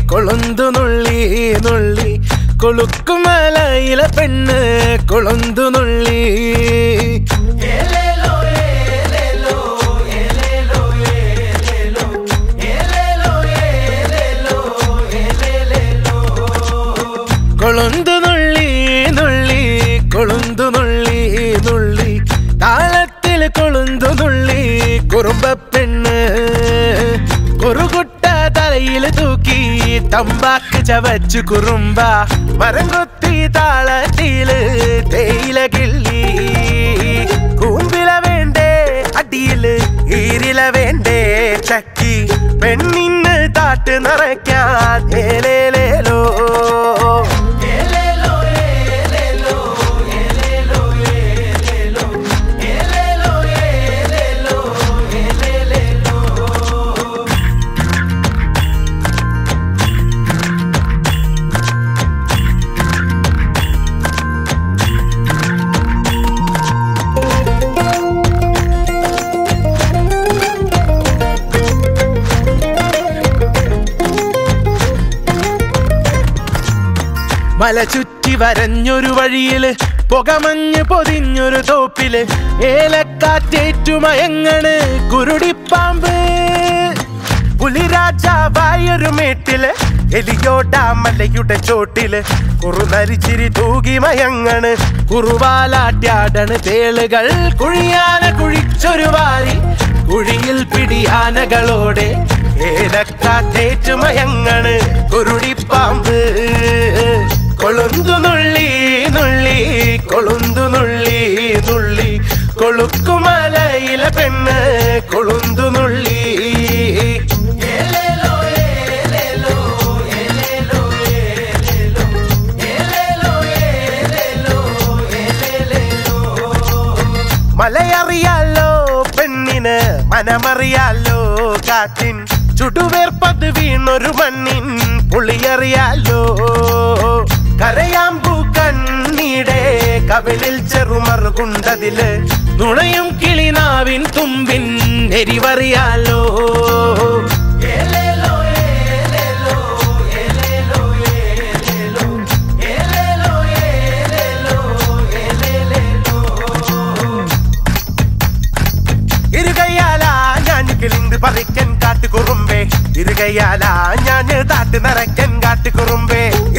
കൊളുന്തു നുള്ളി നുള്ളി കൊളുക്കുമലയിലെ പെണ്ണ് കൊളുന്തു നുള്ളി കൊളുന്തു നുള്ളി നുള്ളി കൊളുന്തു നുള്ളി നുള്ളി താളത്തിൽ കൊളുന്തു നുള്ളി കുറുമ്പ പെണ്ണ് കുറുകുട്ട തലയിൽ തൂക്കി തമ്പാക്ക് ചവച്ചു കുറുമ്പ മരം കൊത്തി താളത്തില് തേയില കിള്ളി കൂമ്പില വേണ്ടേ അടിയില് ഈരില വേണ്ടേ ചക്കി പെണ്ണിന് താട്ട് നിറയ്ക്കാൻ ഏലേലേലോ മല ചുറ്റി വരഞ്ഞൊരു വഴിയില് പുകമഞ്ഞ് പൊതിഞ്ഞൊരു തോപ്പില് ഏലക്കാറ്റേറ്റുമയങ്ങണ് കുരുടിപ്പാമ്പ് പുലിരാജാവായൊരു മേട്ടില് എലിയോട്ട മലയുടെ ചോട്ടില് കുറുനരിച്ചിരി തൂകി മയങ്ങണ് കുറുവാലാട്യാടണ് തേളുകൾ കുഴിയാന കുഴിച്ചൊരു വാരി കുഴിയിൽ പിടിയാനകളോടെ ഏലക്കാറ്റേറ്റുമയങ്ങണ് കുരുടിപ്പാമ്പ് കൊളുന്തു നുള്ളി നുള്ളി കൊളുന്തു നുള്ളി നുള്ളി കൊളുക്കുമലയിലെ പെണ്ണ് കൊളുന്തു നുള്ളി മലയറിയാലോ പെണ്ണിന് മനമറിയാലോ കാറ്റിൻ ചുടുവേർപ്പത് വീണൊരു മണ്ണിൻ പുളിയറിയാലോ കരയാമ്പൂ കണ്ണീടെ കവിളിൽ ചെറുമറുകുണ്ടതില് നുണയും കിളിനാവിൻ തുമ്പിൻ എരിവറിയാലോ ഇരുകയ്യാല ഞാൻ കിളിന്ത് പറിക്കൻ കാട്ടുകുറുമ്പേ ഇരുകയ്യാല ഞാൻ താട്ട് നിറയ്ക്കൻ കാട്ടുകുറുമ്പേ